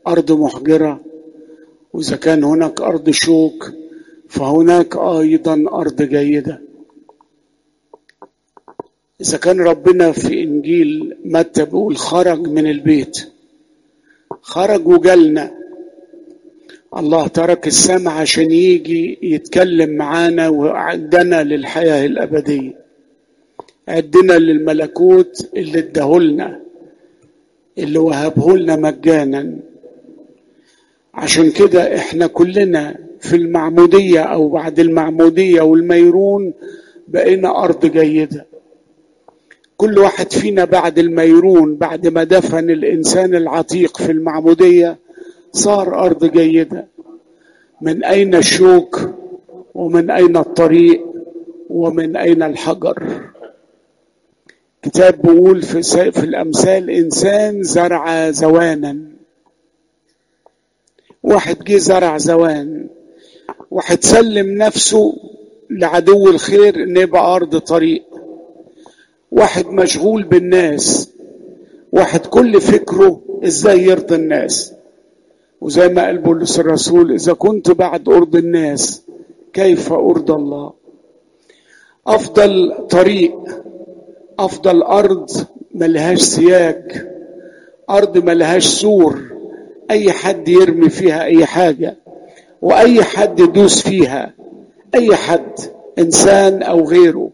ارض محجره واذا كان هناك ارض شوك فهناك ايضا ارض جيده اذا كان ربنا في انجيل متى بيقول خرج من البيت خرج وجالنا الله ترك السماء عشان يجي يتكلم معانا وعدنا للحياه الابديه عدنا للملكوت اللي اداهولنا اللي وهبهولنا مجانا عشان كده احنا كلنا في المعمودية او بعد المعمودية والميرون بقينا ارض جيدة كل واحد فينا بعد الميرون بعد ما دفن الانسان العتيق في المعمودية صار ارض جيدة من اين الشوك ومن اين الطريق ومن اين الحجر كتاب بيقول في, في الامثال انسان زرع زوانا واحد جه زرع زوان واحد سلم نفسه لعدو الخير ان يبقى ارض طريق واحد مشغول بالناس واحد كل فكره ازاي يرضي الناس وزي ما قال بولس الرسول اذا كنت بعد ارضي الناس كيف ارضى الله افضل طريق افضل ارض ملهاش سياج ارض ملهاش سور اي حد يرمي فيها اي حاجه واي حد يدوس فيها اي حد انسان او غيره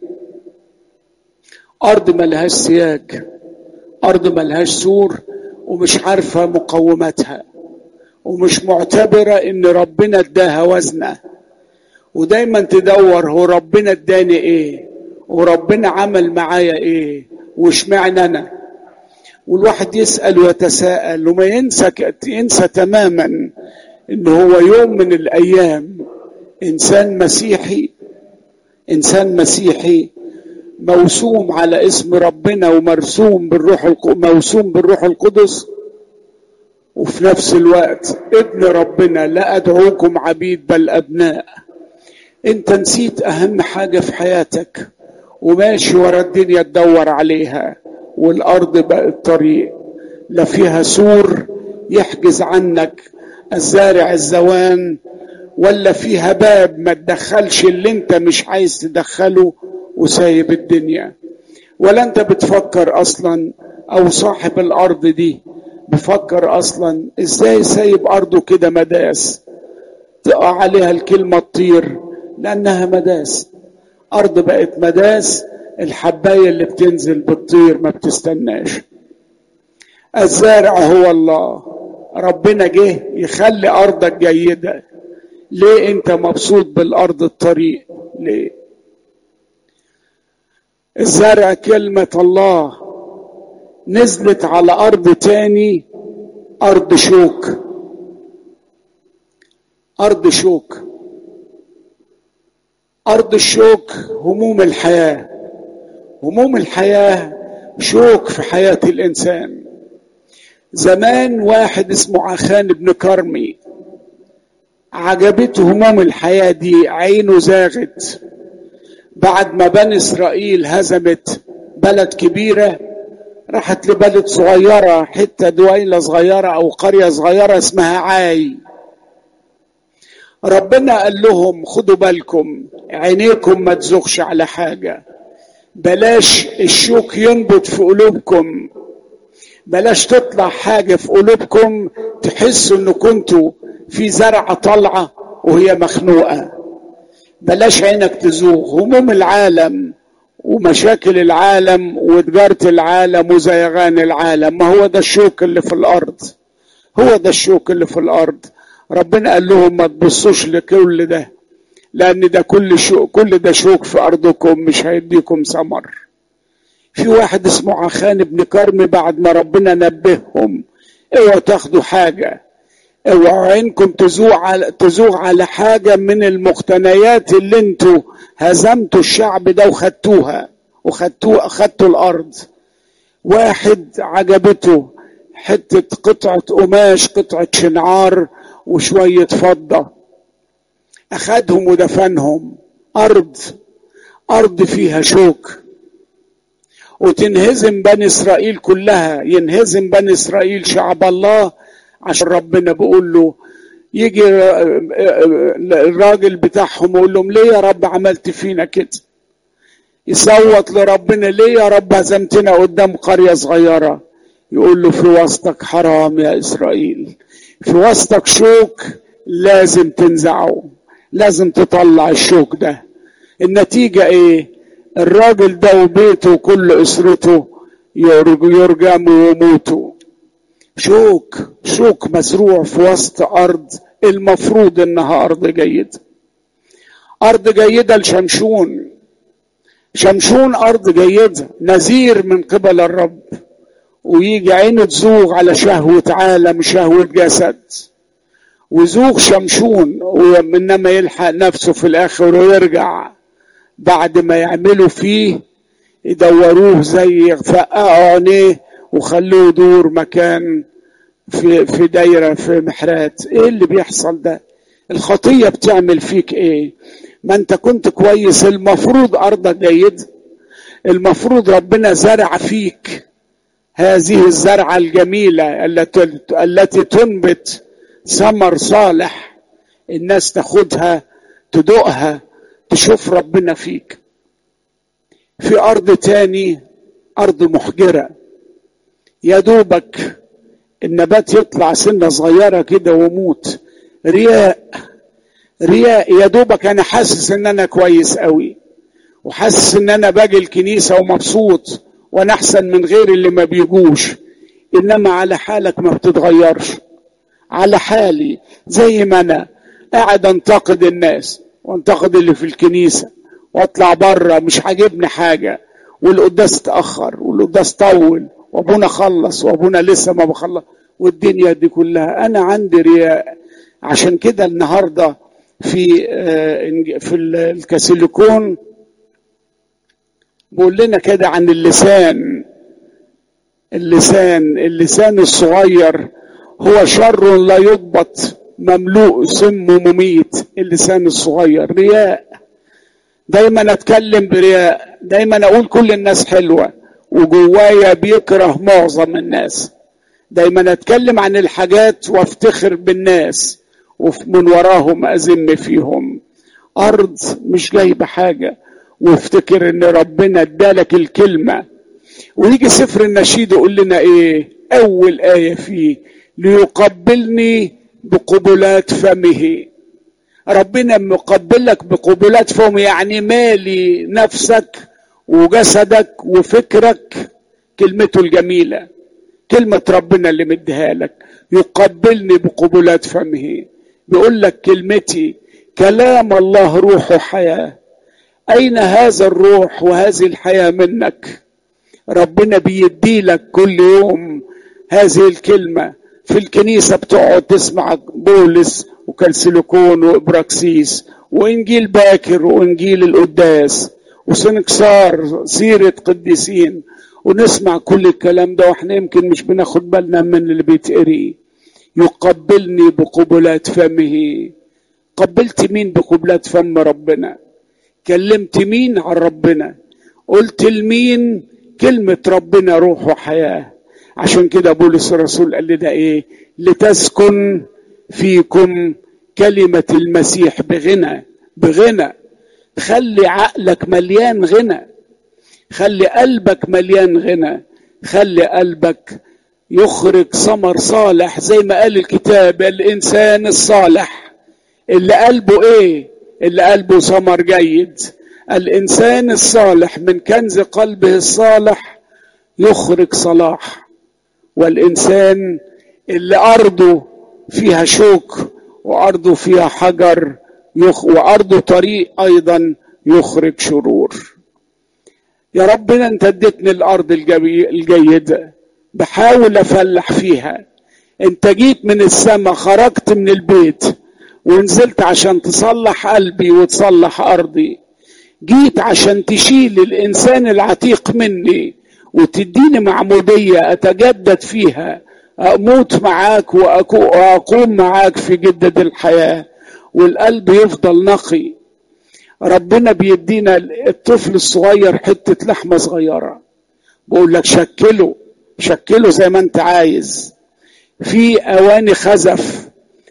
ارض ملهاش سياج ارض ملهاش سور ومش عارفه مقوماتها ومش معتبره ان ربنا اداها وزنه ودايما تدور هو ربنا اداني ايه وربنا عمل معايا ايه واشمعنى انا والواحد يسال ويتساءل وما ينسى ينسى تماما ان هو يوم من الايام انسان مسيحي انسان مسيحي موسوم على اسم ربنا ومرسوم بالروح الق... موسوم بالروح القدس وفي نفس الوقت ابن ربنا لا ادعوكم عبيد بل ابناء انت نسيت اهم حاجه في حياتك وماشي ورا الدنيا تدور عليها والارض بقت طريق لا فيها سور يحجز عنك الزارع الزوان ولا فيها باب ما تدخلش اللي انت مش عايز تدخله وسايب الدنيا ولا انت بتفكر اصلا او صاحب الارض دي بفكر اصلا ازاي سايب ارضه كده مداس تقع عليها الكلمه تطير لانها مداس ارض بقت مداس الحبايه اللي بتنزل بتطير ما بتستناش الزارع هو الله ربنا جه يخلي ارضك جيده ليه انت مبسوط بالارض الطريق ليه الزرع كلمة الله نزلت على أرض تاني أرض شوك أرض شوك أرض الشوك هموم الحياة هموم الحياة شوك في حياة الإنسان زمان واحد اسمه عخان بن كرمي عجبته هموم الحياة دي عينه زاغت بعد ما بني إسرائيل هزمت بلد كبيرة راحت لبلد صغيرة حتة دويلة صغيرة أو قرية صغيرة اسمها عاي ربنا قال لهم خدوا بالكم عينيكم ما تزغش على حاجة بلاش الشوك ينبت في قلوبكم بلاش تطلع حاجة في قلوبكم تحسوا ان كنتوا في زرعة طالعة وهي مخنوقة بلاش عينك تزوغ هموم العالم ومشاكل العالم وتجارة العالم وزيغان العالم ما هو ده الشوك اللي في الأرض هو ده الشوك اللي في الأرض ربنا قال لهم ما تبصوش لكل ده لأن ده كل شوك كل ده شوك في أرضكم مش هيديكم ثمر في واحد اسمه عخان بن كرم بعد ما ربنا نبههم اوعوا تاخدوا حاجه اوعوا عينكم تزوغ على تزوغ على حاجه من المقتنيات اللي انتوا هزمتوا الشعب ده وخدتوها وخدتوه اخدتوا الارض واحد عجبته حته قطعه قماش قطعه شنعار وشويه فضه اخدهم ودفنهم ارض ارض فيها شوك وتنهزم بني اسرائيل كلها ينهزم بني اسرائيل شعب الله عشان ربنا بيقول له يجي الراجل بتاعهم يقول لهم ليه يا رب عملت فينا كده يصوت لربنا ليه يا رب هزمتنا قدام قرية صغيرة يقول له في وسطك حرام يا إسرائيل في وسطك شوك لازم تنزعه لازم تطلع الشوك ده النتيجة ايه الراجل ده وبيته وكل اسرته يرجموا ويموتوا شوك شوك مزروع في وسط ارض المفروض انها ارض جيدة ارض جيدة لشمشون شمشون ارض جيدة نذير من قبل الرب ويجي عينه تزوغ على شهوة عالم شهوة جسد وزوغ شمشون وانما يلحق نفسه في الاخر ويرجع بعد ما يعملوا فيه يدوروه زي يفقعوا عينيه وخلوه يدور مكان في في دايره في محرات ايه اللي بيحصل ده الخطيه بتعمل فيك ايه ما انت كنت كويس المفروض ارضك جيد المفروض ربنا زرع فيك هذه الزرعه الجميله التي التي تنبت ثمر صالح الناس تاخدها تدوقها تشوف ربنا فيك في ارض تاني ارض محجرة يا دوبك النبات يطلع سنة صغيرة كده وموت رياء رياء يا دوبك انا حاسس ان انا كويس قوي وحاسس ان انا باجي الكنيسة ومبسوط وانا احسن من غير اللي ما بيجوش انما على حالك ما بتتغيرش على حالي زي ما انا قاعد انتقد الناس وانتقد اللي في الكنيسه واطلع بره مش عاجبني حاجه والقداس اتاخر والقداس طول وابونا خلص وابونا لسه ما بخلص والدنيا دي كلها انا عندي رياء عشان كده النهارده في في الكاسيليكون بيقول لنا كده عن اللسان اللسان اللسان الصغير هو شر لا يضبط مملوء سم مميت اللسان الصغير رياء دايما اتكلم برياء دايما اقول كل الناس حلوه وجوايا بيكره معظم الناس دايما اتكلم عن الحاجات وافتخر بالناس ومن وراهم اذم فيهم ارض مش جايبه حاجه وافتكر ان ربنا ادالك الكلمه ويجي سفر النشيد يقول لنا ايه اول ايه فيه ليقبلني بقبلات فمه ربنا مقبلك بقبلات فمه يعني مالي نفسك وجسدك وفكرك كلمته الجميله كلمه ربنا اللي مديها لك يقبلني بقبلات فمه بيقول لك كلمتي كلام الله روح وحياه اين هذا الروح وهذه الحياه منك ربنا بيدي لك كل يوم هذه الكلمه في الكنيسة بتقعد تسمع بولس وكالسيليكون وإبراكسيس وإنجيل باكر وإنجيل القداس وسنكسار سيرة قديسين ونسمع كل الكلام ده واحنا يمكن مش بناخد بالنا من اللي بيتقري يقبلني بقبلات فمه قبلت مين بقبلات فم ربنا كلمت مين عن ربنا قلت لمين كلمة ربنا روح وحياه عشان كده بولس الرسول قال لنا ايه لتسكن فيكم كلمة المسيح بغنى بغنى خلي عقلك مليان غنى خلي قلبك مليان غنى خلي قلبك يخرج ثمر صالح زي ما قال الكتاب الانسان الصالح اللي قلبه ايه اللي قلبه ثمر جيد الانسان الصالح من كنز قلبه الصالح يخرج صلاح والإنسان اللي أرضه فيها شوك وأرضه فيها حجر يخ وأرضه طريق أيضا يخرج شرور يا ربنا أنت اديتني الأرض الجيدة بحاول أفلح فيها أنت جيت من السماء خرجت من البيت ونزلت عشان تصلح قلبي وتصلح أرضي جيت عشان تشيل الإنسان العتيق مني وتديني معمودية أتجدد فيها أموت معاك وأقوم معاك في جدة الحياة والقلب يفضل نقي ربنا بيدينا الطفل الصغير حتة لحمة صغيرة بقول لك شكله شكله زي ما انت عايز في اواني خزف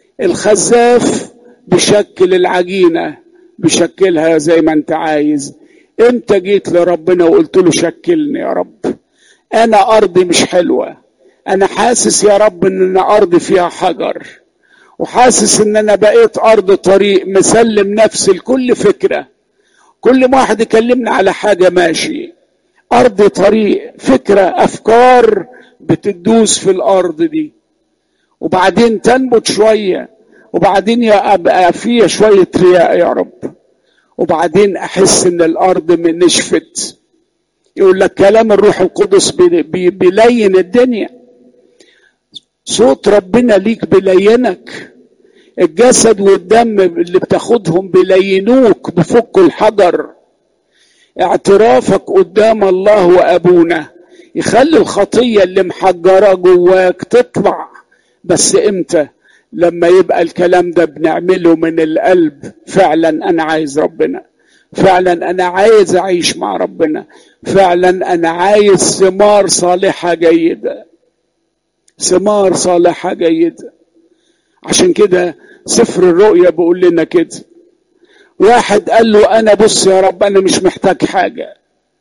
الخزاف بشكل العجينه بشكلها زي ما انت عايز انت جيت لربنا وقلت له شكلني يا رب انا ارضي مش حلوه انا حاسس يا رب ان انا ارضي فيها حجر وحاسس ان انا بقيت ارض طريق مسلم نفسي لكل فكره كل ما واحد يكلمني على حاجه ماشي ارض طريق فكره افكار بتدوس في الارض دي وبعدين تنبت شويه وبعدين ابقى فيها شويه رياء يا رب وبعدين احس ان الارض نشفت يقول لك كلام الروح القدس بيلين الدنيا صوت ربنا ليك بيلينك الجسد والدم اللي بتاخدهم بيلينوك بفكوا الحجر اعترافك قدام الله وابونا يخلي الخطيه اللي محجره جواك تطلع بس امتى لما يبقى الكلام ده بنعمله من القلب فعلا انا عايز ربنا فعلا انا عايز اعيش مع ربنا فعلا انا عايز ثمار صالحه جيده ثمار صالحه جيده عشان كده سفر الرؤيا بيقول لنا كده واحد قال له انا بص يا رب انا مش محتاج حاجه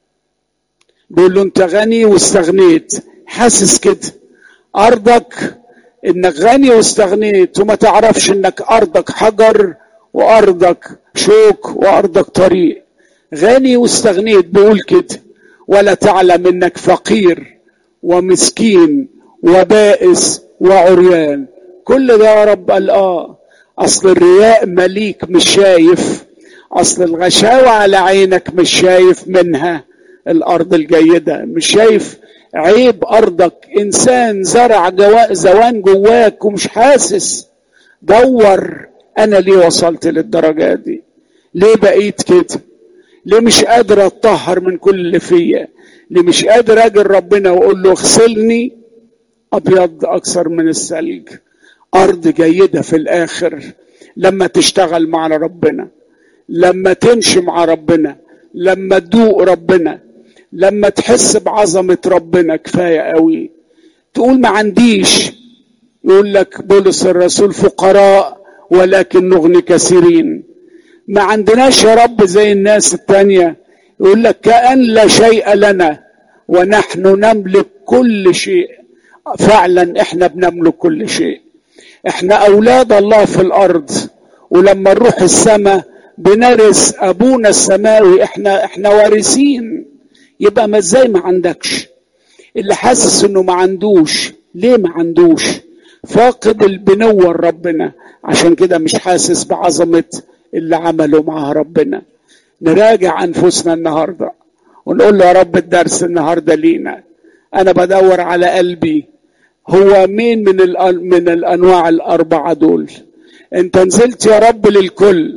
بيقول له انت غني واستغنيت حاسس كده ارضك انك غني واستغنيت وما تعرفش انك ارضك حجر وارضك شوك وارضك طريق غني واستغنيت بيقول كده ولا تعلم انك فقير ومسكين وبائس وعريان كل ده يا رب قال اه اصل الرياء مليك مش شايف اصل الغشاوة على عينك مش شايف منها الارض الجيدة مش شايف عيب ارضك انسان زرع جوا... زوان جواك ومش حاسس دور انا ليه وصلت للدرجة دي ليه بقيت كده ليه مش قادر اتطهر من كل اللي فيا ليه مش قادر اجي ربنا واقول له اغسلني ابيض اكثر من الثلج ارض جيده في الاخر لما تشتغل مع ربنا لما تمشي مع ربنا لما تدوق ربنا لما تحس بعظمه ربنا كفايه قوي تقول ما عنديش يقول لك بولس الرسول فقراء ولكن نغني كثيرين ما عندناش يا رب زي الناس التانية يقول لك كأن لا شيء لنا ونحن نملك كل شيء فعلا احنا بنملك كل شيء احنا اولاد الله في الارض ولما نروح السماء بنرث ابونا السماوي احنا احنا وارثين يبقى ما ازاي ما عندكش اللي حاسس انه ما عندوش ليه ما عندوش فاقد البنوة ربنا عشان كده مش حاسس بعظمة اللي عمله مع ربنا نراجع انفسنا النهارده ونقول له يا رب الدرس النهارده لينا انا بدور على قلبي هو مين من من الانواع الاربعه دول انت نزلت يا رب للكل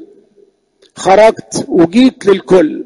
خرجت وجيت للكل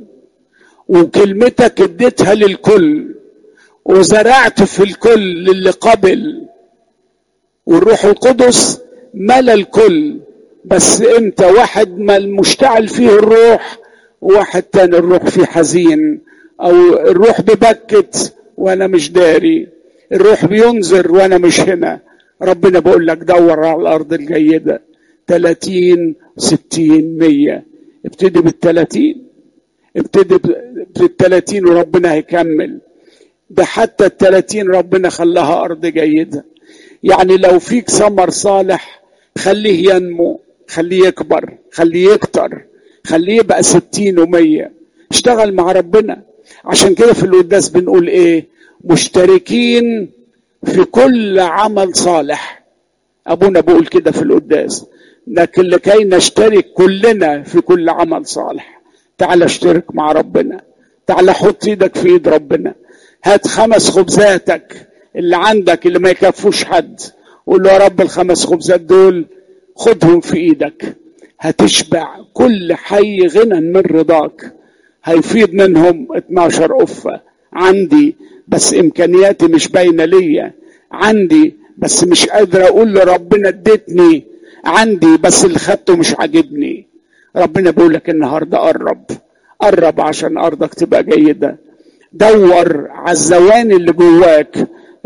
وكلمتك اديتها للكل وزرعت في الكل للي قبل والروح القدس ملا الكل بس انت واحد ما المشتعل فيه الروح وواحد تاني الروح فيه حزين او الروح ببكت وانا مش داري الروح بينذر وانا مش هنا ربنا بقول لك دور على الارض الجيده 30 60 100 ابتدي بال30 ابتدي بال30 وربنا هيكمل ده حتى ال30 ربنا خلاها ارض جيده يعني لو فيك ثمر صالح خليه ينمو خليه يكبر خليه يكتر خليه يبقى ستين ومية اشتغل مع ربنا عشان كده في القداس بنقول ايه مشتركين في كل عمل صالح ابونا بيقول كده في القداس لكن لكي نشترك كلنا في كل عمل صالح تعال اشترك مع ربنا تعال حط ايدك في ايد ربنا هات خمس خبزاتك اللي عندك اللي ما يكفوش حد قول له يا رب الخمس خبزات دول خدهم في ايدك هتشبع كل حي غنى من رضاك هيفيض منهم 12 قفة عندي بس امكانياتي مش باينه ليا عندي بس مش قادر اقول لربنا اديتني عندي بس اللي خدته مش عاجبني ربنا بيقول لك النهارده قرب قرب عشان ارضك تبقى جيده دور على الزوان اللي جواك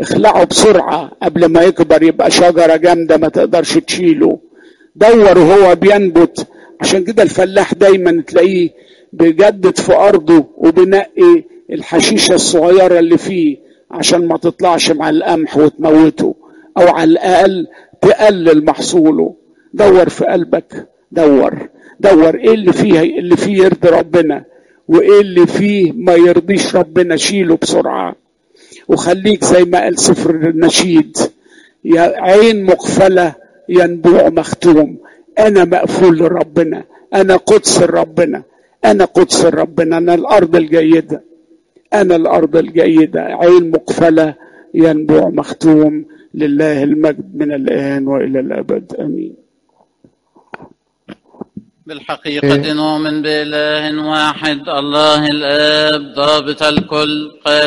اخلعه بسرعة قبل ما يكبر يبقى شجرة جامدة ما تقدرش تشيله دور وهو بينبت عشان كده الفلاح دايما تلاقيه بيجدد في أرضه وبنقي الحشيشة الصغيرة اللي فيه عشان ما تطلعش مع القمح وتموته أو على الأقل تقلل محصوله دور في قلبك دور دور ايه اللي فيه اللي فيه يرضي ربنا وايه اللي فيه ما يرضيش ربنا شيله بسرعه وخليك زي ما قال سفر النشيد يا عين مقفله ينبوع مختوم انا مقفول لربنا انا قدس ربنا انا قدس ربنا انا الارض الجيده انا الارض الجيده عين مقفله ينبوع مختوم لله المجد من الان والى الابد امين بالحقيقة نؤمن بإله واحد الله الآب ضابط الكل قال